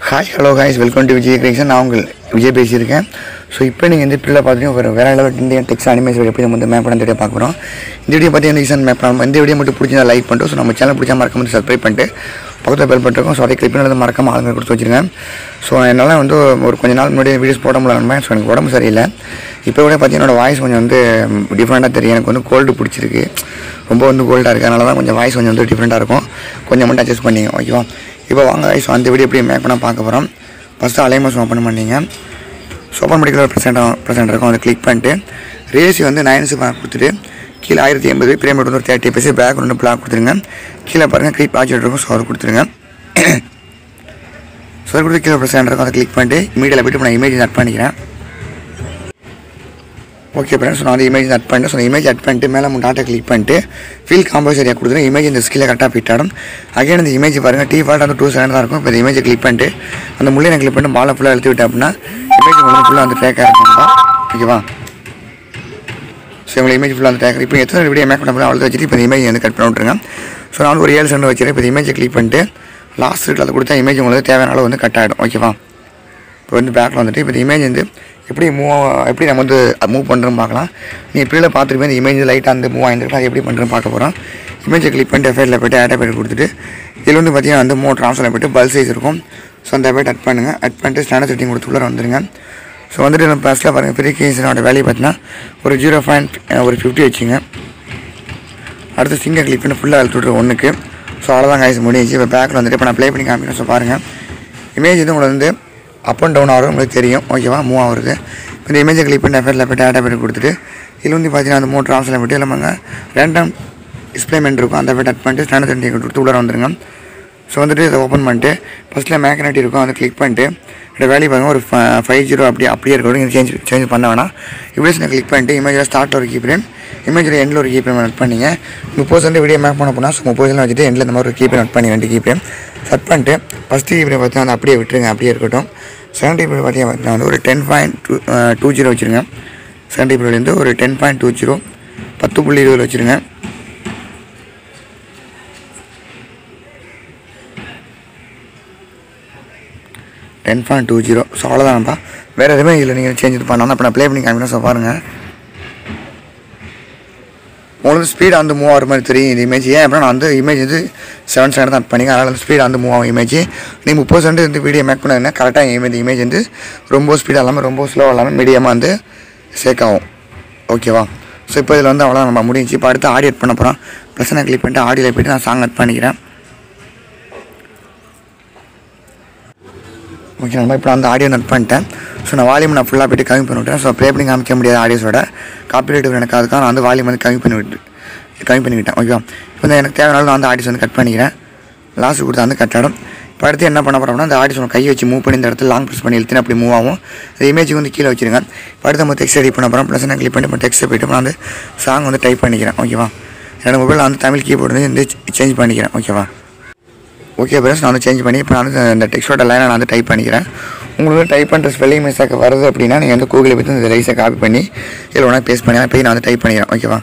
hi hello guys welcome to Vijay creation நான் உங்கள் விஜய் பேசியிருக்கேன் ஸோ இப்போ நீங்கள் இந்த பிள்ளை பார்த்துட்டு ஒரு வேற லெவல் இந்தியன் டெக்ஸ் அனிமேஷன் எப்படி நம்ம வந்து மேப் பண்ண பார்க்க போகிறோம் இந்த வீடியோ பார்த்து என்ன ரீசன் மேப் பண்ணலாம் இந்த வீடியோ மட்டும் பிடிச்சா லைக் பண்ணிட்டு ஸோ நம்ம சேனல் பிடிச்சா மறக்காம வந்து சப்ஸ்கிரைப் பண்ணிட்டு பக்கத்தில் பெல் பண்ணிருக்கோம் ஸோ அதை கிளிக் பண்ணி வந்து மறக்காம ஆளுங்க கொடுத்து வச்சிருங்க ஸோ என்னால் வந்து ஒரு கொஞ்ச நாள் முன்னாடி வீடியோஸ் போட முடியல ஸோ எனக்கு உடம்பு சரியில்லை இப்போ கூட பார்த்தீங்கன்னா என்னோட வாய்ஸ் கொஞ்சம் வந்து டிஃப்ரெண்ட்டாக தெரியும் எனக்கு வந்து கோல்டு பிடிச்சிருக்கு ரொம்ப வந்து கோல்டாக இருக்குது அதனால தான் கொஞ்சம் வாய்ஸ் கொஞ்சம் வந்து டிஃப்ரெண்ட்டாக இருக்கும் கொஞ்சம் மட்டும் அட்ஜஸ்ட் பண்ணிங்க ஓகேவா இப்போ வாங்க ஸோ அந்த வீடியோ எப்படி மேக் பண்ண பார்க்க போகிறோம் ஃபஸ்ட்டு அலைமஸ் ஓப்பன் பண்ணிங்க ஸோ ஓப்பன் பண்ணிக்கல ப்ரெசென்ட் ப்ரெசென்ட் இருக்கும் அதை கிளிக் பண்ணிட்டு ரேசி வந்து நைன்ஸு கொடுத்துட்டு கீழே ஆயிரத்தி எண்பது பிரேம் வந்து ஒரு தேர்ட்டி பீஸ் பேக் வந்து பிளாக் கொடுத்துருங்க கீழே பாருங்கள் க்ரீப் ஆச்சு இருக்கும் ஸோ அதை கொடுத்துருங்க ஸோ அதை கொடுத்து கீழே ப்ரெசென்ட் இருக்கும் அதை கிளிக் பண்ணிட்டு இமீடியில் போய்ட்டு நான் இமேஜ் அட் பண்ணிக்கிறேன் ஓகே ஃப்ரெண்ட்ஸ் நான் வந்து இமேஜ் அட் பண்ணிட்டு ஸோ இமேஜ் அட் பண்ணிட்டு மேலே மூணு டாட்டா கிளிக் பண்ணிட்டு ஃபீல் காம்போஸ் ஏரியா கொடுத்துரு இமேஜ் இந்த ஸ்கில்ல கரெக்டாக ஃபிட் ஆகும் அகைன் இந்த இமேஜ் பாருங்கள் டி ஃபால்ட் வந்து டூ செகண்ட் தான் இருக்கும் இப்போ இந்த இமேஜை கிளிக் பண்ணிட்டு அந்த முள்ளை கிளிக் பண்ணிட்டு பாலை ஃபுல்லாக எழுத்து விட்டேன் அப்படின்னா இமேஜ் உங்களுக்கு ஃபுல்லாக வந்து ட்ராக் ஆகிருக்கும்பா ஓகேவா ஸோ உங்களை இமேஜ் ஃபுல்லாக வந்து ட்ராக் இப்போ எத்தனை வீடியோ மேக் பண்ண போகிறோம் அவ்வளோ வச்சுட்டு இப்போ இந்த இமேஜ் வந்து கட் பண்ணி விட்ருங்க ஸோ நான் வந்து ஒரு ஏழு செகண்ட் வச்சுருக்கேன் இப்போ இந்த இமேஜை கிளிக் பண்ணிட்டு லாஸ்ட் சீட்டில் அதை கொடுத்தா இமேஜ் உங்களுக்கு தேவையான அளவு வந்து கட் ஆகிடும் ஓகேவா இப்போ வந்து பேக்கில் வந்துட்டு இப்போ இந்த இமேஜ் வந்து எப்படி மூவ் எப்படி நம்ம வந்து மூவ் பண்ணுறோம் பார்க்கலாம் நீ இப்படியில் பார்த்துருப்பேன் இந்த இமேஜ் லைட்டாக வந்து மூவ் ஆகிருக்கும் அது எப்படி பண்ணுறோம் பார்க்க போகிறோம் இமேஜை கிளிக் பண்ணிட்டு எஃபைட்டில் போய்ட்டு ஆட் போய்ட்டு கொடுத்துட்டு இதில் வந்து பார்த்தீங்கன்னா வந்து மூணு ட்ரான்ஸ்ஃபரில் போய்ட்டு பல் சைஸ் இருக்கும் ஸோ அந்த போய்ட்டு அட் பண்ணுங்கள் அட் பண்ணிட்டு ஸ்டாண்டர்ட் செட்டிங் கொடுத்து உள்ளே வந்துருங்க ஸோ வந்துட்டு நம்ம ஃபஸ்ட்டில் பாருங்கள் ஃப்ரீகேஷனோட வேல்யூ பார்த்தீங்கன்னா ஒரு ஜீரோ பாயிண்ட் ஒரு ஃபிஃப்டி வச்சுங்க அடுத்து ஃபிங்கர் கிளிக் பண்ணி ஃபுல்லாக அழுத்து விட்ரு ஒன்றுக்கு ஸோ அவ்வளோதான் காய்ச்சி முடிஞ்சு இப்போ பேக்கில் வந்துட்டு இப்போ நான் ப்ளே பண்ணி காமிக்கிறேன் ஸோ பாருங்கள் இமேஜ் வந்து உங்களுக்கு வந்து அப் அண்ட் டவுன் ஆகும் உங்களுக்கு தெரியும் ஓகேவா மூவ் ஆகுறது இப்போ இந்த இமேஜை கிளிக் பண்ணி எஃபர்ட்டில் போய்ட்டு டேட்டா போய்ட்டு கொடுத்துட்டு இதில் வந்து பார்த்தீங்கன்னா அந்த மூணு ஆப்ஷனில் போய்ட்டு எல்லாமே ரேண்டம் டிஸ்பிளேமெண்ட் இருக்கும் அந்த போய்ட்டு அட் பண்ணிட்டு ஸ்டாண்டர்ட் செட்டிங் கொடுத்து உள்ளே வந்துருங்க ஸோ வந்துட்டு இதை ஓப்பன் பண்ணிட்டு ஃபஸ்ட்டில் மேக்னெட் இருக்கும் அதை கிளிக் பண்ணிட்டு இந்த வேல்யூ பாருங்கள் ஒரு ஃபைவ் ஜீரோ அப்படி அப்படியே இருக்கணும் நீங்கள் சேஞ்ச் சேஞ்ச் பண்ண வேணாம் இப்படி நான் கிளிக் பண்ணிட்டு இமேஜில் ஸ்டார்ட்டில் ஒரு கீப்ரேம் இமேஜில் எண்டில் ஒரு கீப்ரேம் நட் பண்ணிங்க முப்பது சென்ட் வீடியோ மேக் பண்ண போனால் ஸோ முப்பது சென்ட் வச்சுட்டு எண்டில் இந்த மாதிரி ஒரு கீப்ரேம் நட் பண்ணி ரெண்டு கீப்ரேம் செட் பண்ணிட்டு ஃபஸ்ட்டு கீப்ரேம் பார்த்தீங்கன்னா அந்த அப்படியே விட்டுருங்க அப்படியே இருக்கட்டும் செகண்ட் கீப்ரேம் பார்த்தீங்கன்னா வந்து ஒரு ten point two two zero வச்சுருங்க செகண்ட் கீப்ரேம்லேருந்து ஒரு டென் பாயிண்ட் டூ ஜீரோ பத்து புள்ளி இருபது வச்சுருங்க ten point two zero so அவ்வளோதான்ப்பா வேறு எதுவுமே இல்லை நீங்கள் சேஞ்ச் இது பண்ணலாம் இப்போ நான் ப்ளே பண்ணி காமிக்கிறேன் ஸோ பாருங்கள் உங்களுக்கு ஸ்பீட் வந்து மூவ் ஆகிற மாதிரி தெரியும் இந்த இமேஜ் ஏன் அப்படின்னா நான் வந்து இமேஜ் வந்து செவன் செகண்ட் தான் பண்ணிங்க அதனால் வந்து ஸ்பீட் வந்து மூவ் ஆகும் இமேஜ் நீ முப்பது செகண்ட் வந்து வீடியோ மேக் பண்ணதுன்னா கரெக்டாக இமேஜ் இமேஜ் வந்து ரொம்ப ஸ்பீடாக இல்லாமல் ரொம்ப ஸ்லோவாக இல்லாமல் மீடியமாக வந்து சேக் ஆகும் ஓகேவா ஸோ இப்போ இதில் வந்து அவ்வளோ நம்ம முடிஞ்சு இப்போ அடுத்து ஆடியோ பண்ண போகிறோம் ப்ளஸ் நான் கிளிக் பண்ணிட்டு ஆடியோவில் போய்ட்டு நான் சாங் அட் பண்ணிக்கிறேன் ஓகே நம்ம இப்போ நான் வந்து ஆடியோ நட் பண்ணிட்டேன் ஸோ நான் வால்யூம் நான் ஃபுல்லாக போய்ட்டு கம்மி பண்ணி விட்டேன் ஸோ ப்ளே பண்ணி காமிக்க முடியாத ஆடியோஸோட காப்பிரைட் எனக்கு அதுக்காக நான் வந்து வால்யூம் வந்து கம்மி பண்ணி விட்டு கம்மி பண்ணிவிட்டேன் ஓகேவா இப்போ வந்து எனக்கு தேவையான நான் வந்து ஆடியோஸ் வந்து கட் பண்ணிக்கிறேன் லாஸ்ட் கொடுத்தா வந்து கட் ஆகிடும் இப்போ அடுத்து என்ன பண்ண போகிறோம்னா அந்த ஆடியோஸ் கை வச்சு மூவ் பண்ணி இந்த இடத்துல லாங் ப்ரெஸ் பண்ணி இழுத்துன்னு அப்படி மூவ் ஆகும் அந்த இமேஜுக்கு வந்து கீழே வச்சிருங்க இப்போ அடுத்து நம்ம டெக்ஸ்ட் ரெடி பண்ண போகிறோம் ப்ளஸ் நான் கிளிக் பண்ணி இப்போ டெக்ஸ்ட்டை போய்ட்டு நான் வந்து சாங் வந்து டைப் பண்ணிக்கிறேன் ஓகேவா என்னோட மொபைலில் வந்து தமிழ் கீபோர்டு வந்து சேஞ்ச் பண்ணிக்கிறேன் ஓகேவா ஓகே ஃப்ரெண்ட்ஸ் நான் வந்து சேஞ்ச் பண்ணி இப்போ நான் வந்து இந்த டெக்ஸ்டோட லைனை நான் வந்து டைப் பண்ணிக்கிறேன் உங்களுக்கு டைப் பண்ணுற ஸ்பெல்லிங் மிஸ்டேக் வருது அப்படின்னா நீங்கள் வந்து கூகுளில் போய்ட்டு இந்த ரைஸை காப்பி பண்ணி இதில் ஒன்றா பேஸ்ட் பண்ணி போய் நான் வந்து டைப் பண்ணிக்கிறேன் ஓகேவா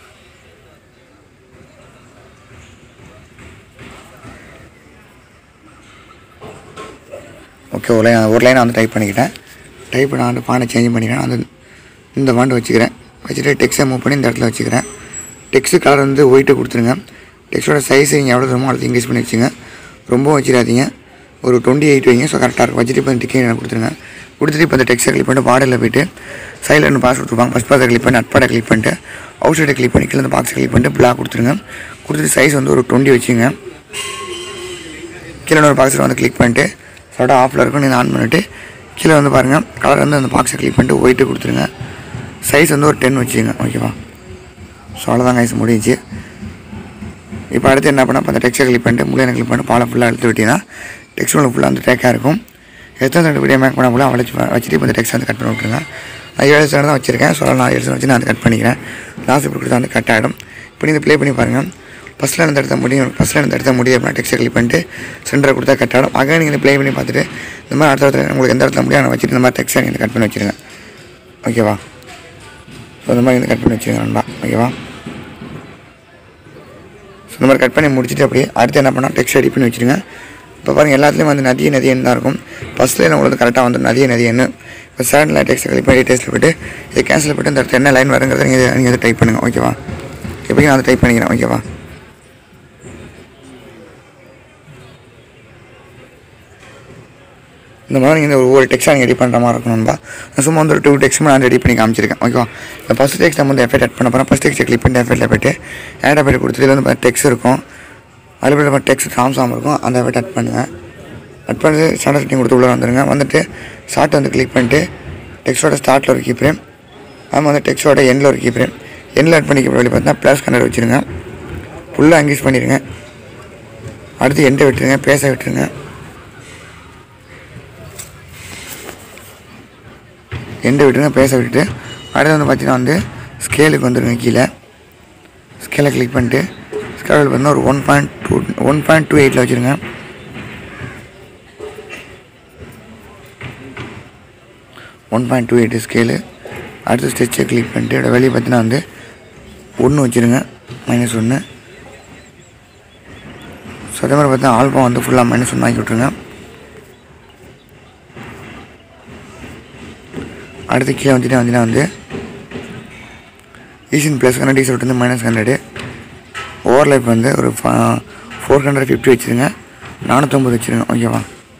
ஓகே ஒரு லைன் ஒரு லைனை வந்து டைப் பண்ணிக்கிட்டேன் டைப் நான் வந்து பானை சேஞ்ச் பண்ணிக்கிறேன் அந்த இந்த வாண்டு வச்சுக்கிறேன் வச்சுட்டு டெக்ஸ்ட்டை மூவ் பண்ணி இந்த இடத்துல வச்சுக்கிறேன் டெக்ஸ்ட் கலர் வந்து ஒயிட்டு கொடுத்துருங்க டெக்ஸ்ட்டோட சைஸ் நீங்கள் எவ்வளோ தருமோ அடுத்து இன்க்ரீஸ் பண்ணி வச்சுங்க ரொம்ப வச்சிடாதீங்க ஒரு டுவெண்ட்டி எயிட் வைங்க ஸோ கரெக்டாக இருக்கும் வச்சுட்டு இப்போ டிக்கெட் எனக்கு கொடுத்துருங்க கொடுத்துட்டு இப்போ இந்த டெக்ஸ்ட்டை கிளிக் பண்ணிட்டு பாடலில் போய்ட்டு சைடில் ரெண்டு பாஸ் கொடுத்துருப்பாங்க ஃபஸ்ட் பாஸை கிளிக் பண்ணி அட்பாடை கிளிக் பண்ணிட்டு அவுட் சைடை கிளிக் பண்ணி கீழே இந்த பாக்ஸை கிளிக் பண்ணிட்டு பிளாக் கொடுத்துருங்க கொடுத்துட்டு சைஸ் வந்து ஒரு டுவெண்ட்டி வச்சுங்க கீழே ஒரு பாக்ஸில் வந்து கிளிக் பண்ணிட்டு சோட ஆஃபில் இருக்கும் நீங்கள் ஆன் பண்ணிவிட்டு கீழே வந்து பாருங்கள் கலர் வந்து அந்த பாக்ஸை கிளிக் பண்ணிட்டு ஒயிட்டு கொடுத்துருங்க சைஸ் வந்து ஒரு டென் வச்சுங்க ஓகேவா ஸோ அவ்வளோதான் கைஸ் முடிஞ்சு இப்போ அடுத்து என்ன பண்ணால் அந்த டெக்ஸ்டை கிளிக் பண்ணிட்டு முள்ளை கிளிக் பண்ணிட்டு பாலை ஃபுல்லாக எடுத்து விட்டீங்கன்னா டெக்ஸ்ட் ஃபுல்லாக வந்து டேக்காக இருக்கும் எத்தனை ரெண்டு வீடியோ மேக் பண்ண ஃபுல்லாக வளைச்சு வச்சுட்டு இப்போ இந்த டெக்ஸ்ட் வந்து கட் பண்ணி விட்ருங்க நான் ஏழு செகண்ட் தான் வச்சிருக்கேன் ஸோ நான் ஏழு செகண்ட் வச்சு நான் அதை கட் பண்ணிக்கிறேன் லாஸ்ட் இப்படி கொடுத்தா வந்து கட் ஆகிடும் இப்போ நீங்கள் ப்ளே பண்ணி பாருங்கள் ஃபஸ்ட்டில் இருந்து எடுத்த முடியும் ஃபஸ்ட்டில் இருந்து எடுத்த முடியும் அப்படின்னா டெக்ஸ்ட்டை கிளிக் பண்ணிட்டு சென்டரை கொடுத்தா கட் ஆகிடும் அங்கே நீங்கள் ப்ளே பண்ணி பார்த்துட்டு இந்த மாதிரி அடுத்த இடத்துல உங்களுக்கு எந்த இடத்துல முடியும் வச்சுட்டு இந்த மாதிரி டெக்ஸ்ட்டை நீங்கள் கட் பண்ணி வச்சுருங்க ஓகேவா ஸோ இந்த மாதிரி வந்து கட் பண்ணி வச்சுருங்க நண்பா ஓகேவா ஸோ இந்த மாதிரி கட் பண்ணி முடிச்சுட்டு அப்படியே அடுத்து என்ன பண்ணால் டெக்ஸ்ட் ரெடி பண்ணி வச்சுருங்க இப்போ பாருங்கள் எல்லாத்துலேயும் வந்து நதி நதின்னு தான் இருக்கும் ஃபஸ்ட்டில் உங்களுக்கு கரெக்டாக வந்துடும் நதிய நதியன்னு இப்போ செகண்ட் டெக்ஸ்ட் கிளிக் பண்ணி டெஸ்ட்டில் போய்ட்டு இது கேன்சல் பண்ணிட்டு இந்த இடத்துல என்ன லைன் வருங்கிறத நீங்கள் நீங்கள் அதை டைப் பண்ணுங்கள் ஓகேவா எப்படி நான் அதை டைப் பண்ணிக்கிறேன் ஓகேவா இந்த மாதிரி நீங்கள் ஒரு ஒரு டெக்ஸ்ட் நீங்கள் ரெடி பண்ணுற மாதிரி இருக்கணும்பா நான் சும்மா வந்து ஒரு டூ டெக்ஸ்ட் நான் ரெடி பண்ணி காமிச்சிருக்கேன் ஓகேவா இந்த ஃபஸ்ட் டெக்ஸ்ட் நம்ம வந்து எஃபெக்ட் ஆட் பண்ண போகிறோம் ஃபஸ்ட் டெக்ஸ்ட் கிளிக் பண்ணி எஃபெக்ட்டில் போய்ட்டு ஆட் எஃபெக்ட் கொடுத்துட்டு வந்து டெக்ஸ்ட் இருக்கும் அதில் போய்ட்டு டெக்ஸ்ட் ட்ரான்ஸ்ஃபார்ம் இருக்கும் அந்த எஃபெக்ட் ஆட் பண்ணுங்கள் கட் பண்ணி ஸ்டாண்டர்ட் செட்டிங் கொடுத்து உள்ளே வந்துடுங்க வந்துட்டு ஷார்ட் வந்து கிளிக் பண்ணிட்டு டெக்ஸ்டோட ஸ்டார்ட்டில் ஒரு கீப்ரேம் ஆமாம் வந்து டெக்ஸ்டோட எண்டில் ஒரு கீப்ரேம் எண்டில் ஆட் பண்ணிக்க வெளியே பார்த்தீங்கன்னா ப்ளஸ் கண்டர் வச்சுருங்க ஃபுல்லாக அங்கேஜ் பண்ணிடுங்க அடுத்து எண்டை விட்டுருங்க பேச விட்டுருங்க எண்டை விட்டுருங்க பேச விட்டுட்டு அடுத்து வந்து பார்த்தீங்கன்னா வந்து ஸ்கேலுக்கு வந்துடுங்க கீழே ஸ்கேலை கிளிக் பண்ணிட்டு ஸ்கேல் பார்த்தீங்கன்னா ஒரு one point two one point two எயிட்டில் வச்சுருங்க one point two eight scale அடுத்து ஸ்டெச்சை கிளிக் பண்ணிட்டு இதோட வெளியே பார்த்தீங்கன்னா வந்து ஒன்று வச்சுருங்க மைனஸ் ஒன்று ஸோ அதே மாதிரி பார்த்தா ஆல்பம் வந்து ஃபுல்லாக மைனஸ் ஒன்று ஆக்கி விட்ருங்க அடுத்து கீழே வந்துட்டு வந்தீங்கன்னா வந்து ஈசின் ப்ளஸ் ஹண்ட்ரட் டிசல்ட் வந்து மைனஸ் ஹண்ட்ரடு ஓவர்லைப் வந்து ஒரு ஃபோர் ஹண்ட்ரட் ஃபிஃப்டி வச்சுருங்க நானூற்றம்பது வச்சுருங்க ஓகேவா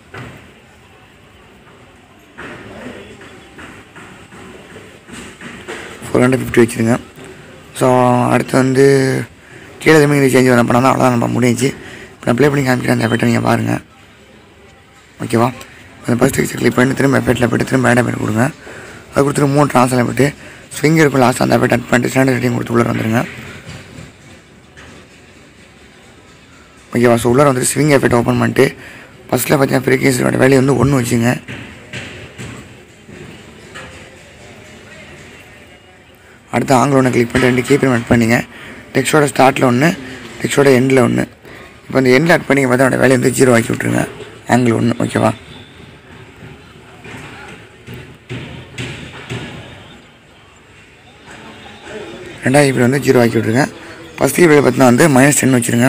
ஃபோர் ஹண்ட்ரட் ஃபிஃப்டி வச்சுருங்க ஸோ அடுத்து வந்து கீழே எதுவுமே இது சேஞ்ச் பண்ண பண்ணால் அவ்வளோதான் நம்ம முடிஞ்சு இப்போ நான் ப்ளே பண்ணி காமிக்கிறேன் அந்த எஃபெக்ட்டை நீங்கள் பாருங்கள் ஓகேவா அந்த ஃபஸ்ட் டெக்ஸ்ட் கிளிக் பண்ணி திரும்ப எஃபெக்ட்டில் போய்ட்டு திரும்ப ஆட் எஃபெக்ட் கொடுங்க அது கொடுத்துட்டு மூணு ட்ரான்ஸ்ஃபர் போய்ட்டு ஸ்விங் இருக்கும் லாஸ்ட் அந்த எஃபெக்ட் அட் பண்ணிட்டு ஸ்டாண்டர்ட் ரேட்டிங் கொடுத்து உள்ளே வந்துருங்க ஓகேவா ஸோ உள்ளே வந்துட்டு ஸ்விங் எஃபெக்ட் ஓப்பன் பண்ணிட்டு ஃபஸ்ட்டில் பார்த்தீங்கன்னா ஃப்ரீக்வன்சியோட வேல்யூ வந்து ஒன்று வச்சுங்க அடுத்து ஆங்கிள் ஒன்று கிளிக் பண்ணிட்டு ரெண்டு கீப்பர் ஆட் பண்ணிங்க டெக்ஸ்டோட ஸ்டார்ட்டில் ஒன்று டெக்ஸ்டோட எண்டில் ஒன்று இப்போ இந்த எண்டில் ஆட் பண்ணி பார்த்தா அதோட வேலையை வந்து ஜீரோ ஆக்கி விட்ருங்க ஆங்கிள் ஒன்று ஓகேவா ரெண்டாவது இப்படி வந்து ஜீரோ ஆக்கி விட்ருங்க ஃபஸ்ட் இப்படி பார்த்தீங்கன்னா வந்து மைனஸ் டென் வச்சுருங்க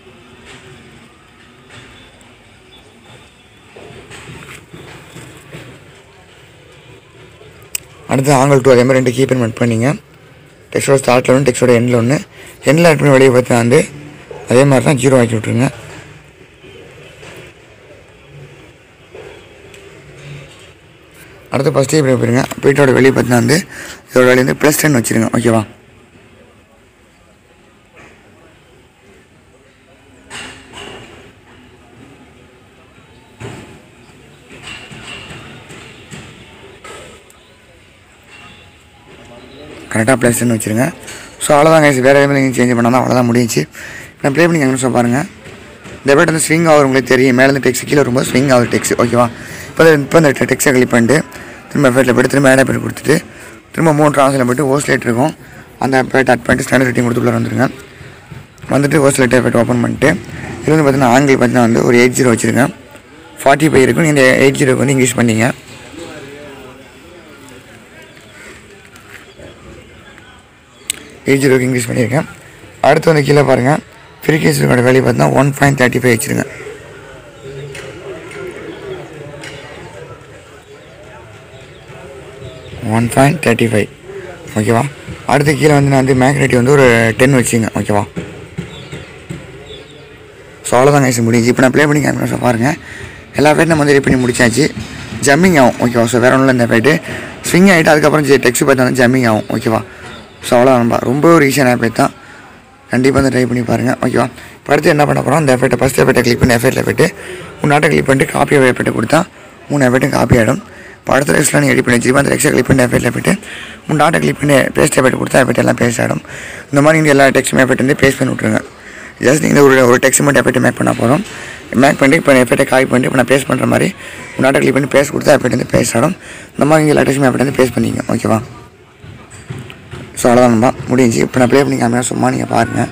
அடுத்து ஆங்கிள் டூ அதே மாதிரி ரெண்டு கீப்பர் மெட் பண்ணிங்க டெக்ஸ்டோட ஸ்டார்ட்டில் ஒன்று டெக்ஸ்டோட எண்டில் ஒன்று எண்டில் ஆட் பண்ணி வெளியே பார்த்தா வந்து அதே மாதிரி தான் ஜீரோ ஆக்கி விட்ருங்க அடுத்து ஃபஸ்ட்டு இப்படி போயிருங்க போயிட்டோட வெளியே பார்த்தீங்கன்னா வந்து இதோட வெளியே வந்து ப்ளஸ் டென் வச்சுருங்க ஓகேவா கரெக்டாக ப்ளஸ் டென் வச்சுருங்க ஸோ அவ்வளோதான் கைஸ் வேறு எதுவும் நீங்கள் சேஞ்ச் பண்ணால் அவ்வளோதான் முடிஞ்சிச்சு நான் ப்ளே பண்ணி எங்கே பாருங்கள் இந்த பேட் வந்து ஸ்விங் ஆகும் உங்களுக்கு தெரியும் மேலே டெக்ஸ்ட் கீழே வரும்போது ஸ்விங் ஆகுது டெக்ஸ்ட் ஓகேவா இப்போ இந்த- இப்போ இந்த டெக்ஸ்ட்டை கிளிக் பண்ணிட்டு திரும்ப எஃபெக்ட்டில் போய்ட்டு திரும்ப ஆட் பேட் கொடுத்துட்டு திரும்ப மூணு ட்ரான்ஸ்ல போய்ட்டு ஓஸ்லேட் இருக்கும் அந்த பேட் அட் பண்ணிட்டு ஸ்டாண்டர்ட் ரேட்டிங் கொடுத்து உள்ள வந்துருங்க வந்துட்டு ஓஸ்லேட் எஃபெக்ட் ஓப்பன் பண்ணிட்டு இது வந்து பார்த்தீங்கன்னா ஆங்கிள் பார்த்தீங்கன்னா வந்து ஒரு எயிட் ஜீரோ வச்சுருங்க ஃபார்ட்டி ஃபைவ் இருக்கும் நீங்கள் எயிட் ஜீரோக்கு வந்து இங்கிலீஷ் பண்ணீங்க எயிட் ஜீரோக்கு இங்கிலீஷ் பண்ணியிருக்கேன் அடுத்து வந்து கீழே பாருங்கள் ஃப்ரீகேஷனோட வேல்யூ பார்த்தீங்கன்னா ஒன் பாயிண்ட் தேர்ட்டி ஃபைவ் வச்சுருங்க ஒன் பாயிண்ட் தேர்ட்டி ஃபைவ் ஓகேவா அடுத்து கீழே வந்து நான் வந்து மேக்னெட்டி வந்து ஒரு டென் வச்சுங்க ஓகேவா ஸோ அவ்வளோதான் கைஸ் முடிஞ்சு இப்போ நான் ப்ளே பண்ணி காமிக்கிறேன் ஸோ பாருங்கள் எல்லா ஃபைட்டும் நம்ம வந்து ரெடி பண்ணி முடிச்சாச்சு ஜம்மிங் ஆகும் ஓகேவா ஸோ வேறு ஒன்றும் இல்லை இந்த ஃபைட்டு ஸ்விங் ஆகிட்டு அதுக்கப்புறம் டெக்ஸ்ட் பார்த்து வந்து ஜம்மிங் ஆகும் ஓகேவா ஸோ அவ்வளோதான் நண்பா ரொம்ப ஒரு ஈஸியான ஃபைட் தான் கண்டிப்பாக வந்து ட்ரை பண்ணி பாருங்கள் ஓகேவா இப்போ அடுத்து என்ன பண்ண போகிறோம் அந்த எஃபெக்ட்டை ஃபஸ்ட் எஃபெக்ட்டை கிளிக் பண்ணி எஃபெக்ட்டில் போய்ட்டு மூணு நாட்டை கிளிக் பண்ணிட்டு காப்பி எஃபெக்ட்டை கொடுத்தா மூணு எஃபெக்ட்டும் காப்பி ஆகிடும் இப்போ அடுத்த ரெக்ஸ்லாம் நீங்கள் ரெடி பண்ணி வச்சுருப்போம் அந்த ரெக்ஸை கிளிக் பண்ணி எஃபெக்ட்டில் போய்ட்டு மூணு நாட்டை கிளிக் பண்ணி பேஸ்ட் எஃபெக்ட் கொடுத்தா எஃபெக்ட் எல்லாம் பேஸ்ட் ஆகிடும் இந்த மாதிரி நீங்கள் எல்லா டெக்ஸ்டும் எஃபெக்ட் வந்து பேஸ்ட் பண்ணி விட்ருங்க ஜஸ்ட் நீங்கள் ஒரு ஒரு டெக்ஸ்ட் மட்டும் எஃபெக்ட் மேக் பண்ண போகிறோம் மேக் பண்ணி இப்போ எஃபெக்ட்டை காய் பண்ணிட்டு இப்போ நான் பேஸ்ட் பண்ணுற மாதிரி மூணு நாட்டை கிளிக் பண்ணி பேஸ்ட் கொடுத்தா எஃபெக்ட் வந்து பேஸ்ட் ஆகிடும் இந்த மாதிரி நீங்கள் எல்லா டெக்ஸ்டும் எஃபெக்ட் வந்து பேஸ்ட் பண்ணிங்க ஓகேவா ஸோ அவ்வளோதான் நண்பா முடிஞ்சு இப்போ நான் ப்ளே பண்ணி காமிக்கிறேன் சும்மா நீங்கள் பாருங்கள்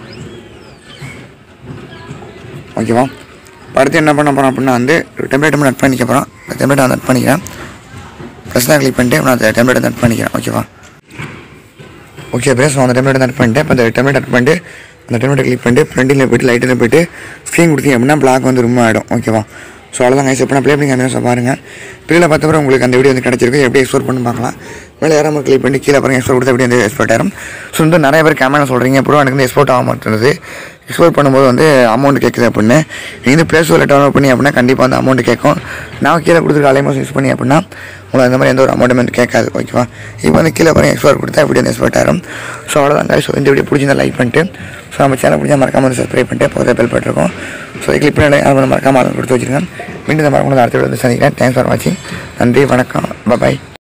ஓகேவா இப்போ அடுத்து என்ன பண்ண போகிறோம் அப்படின்னா வந்து டெம்ப்ளேட் மட்டும் நட் பண்ணிக்க போகிறோம் அந்த டெம்ப்ளேட் வந்து நட் பண்ணிக்கிறேன் ப்ளஸ் தான் கிளிக் பண்ணிட்டு நான் அந்த டெம்ப்ளேட் நட் பண்ணிக்கிறேன் ஓகேவா ஓகே ப்ளஸ் அந்த டெம்ப்ளேட் நட் பண்ணிட்டேன் இப்போ அந்த டெம்ப்ளேட் நட் பண்ணிட்டு அந்த டைமில் கிளிக் பண்ணிட்டு ஃப்ரண்டில் போய்ட்டு லைட்டில் போய்ட்டு ஸ்க்ரீன் கொடுத்தீங்க அப்படின்னா பிளாக் வந்து ரொம்ப ஆகிடும் ஓகேவா ஸோ அவ்வளோதான் கைஸ் இப்போ நான் ப்ளே பண்ணி அந்த பாருங்கள் பிள்ளைல பார்த்தப்பறம் உங்களுக்கு அந்த வீடியோ வந்து கிடச்சிருக்கு எப்படி எக்ஸ்போர்ட் பண்ணி பார்க்கலாம் மேலே யாராவது கிளிக் பண்ணி கீழே பாருங்க எக்ஸ்போர்ட் கொடுத்து எப்படி வந்து எக்ஸ்போர்ட் ஆயிரும் ஸோ வந்து நிறைய பேர் கேமரா சொல்கிறீங்க ப்ரோ எனக்கு வந்து எக்ஸ்போர்ட் ஆக மாட்டேங்குது எக்ஸ்போர்ட் பண்ணும்போது வந்து அமௌண்ட் கேட்குது அப்படின்னு நீங்கள் வந்து ப்ளே ஸ்டோரில் டவுன்லோட் பண்ணி அப்படின்னா கண்டிப்பாக வந்து அமௌண்ட் கேட்கும் நான் கீழே கொடுத்துருக்க அலைமோஸ் யூஸ் பண்ணி அப்படின்னா உங்களுக்கு அந்த மாதிரி எந்த ஒரு அமௌண்ட்டும் வந்து கேட்காது ஓகேவா இப்போ வந்து கீழே பாருங்க எக்ஸ்போர்ட் கொடுத்தா எப்படி வந்து எக்ஸ்போர்ட் ஆயிரும் ஸோ அவ்வளோதான் ஸோ இந்த வீடியோ பிடிச்சிருந்தா லைக் பண்ணிட்டு ஸோ நம்ம சேனல் பிடிச்சா மறக்காம வந்து சப்ஸ்கிரைப் பண்ணிட்டு போகிற பெல் பண்ணிருக்கோம் ஸோ கிளிக் பண்ணி அதை மறக்காம அதை கொடுத்து வச்சுருக்கேன் மீண்டும் இந்த மறக்காம அடுத்த வீடியோ வந்து சந்திக்கிறேன் தேங்க்ஸ் ஃபார் வாட்சிங் நன்றி வணக்கம் பாய்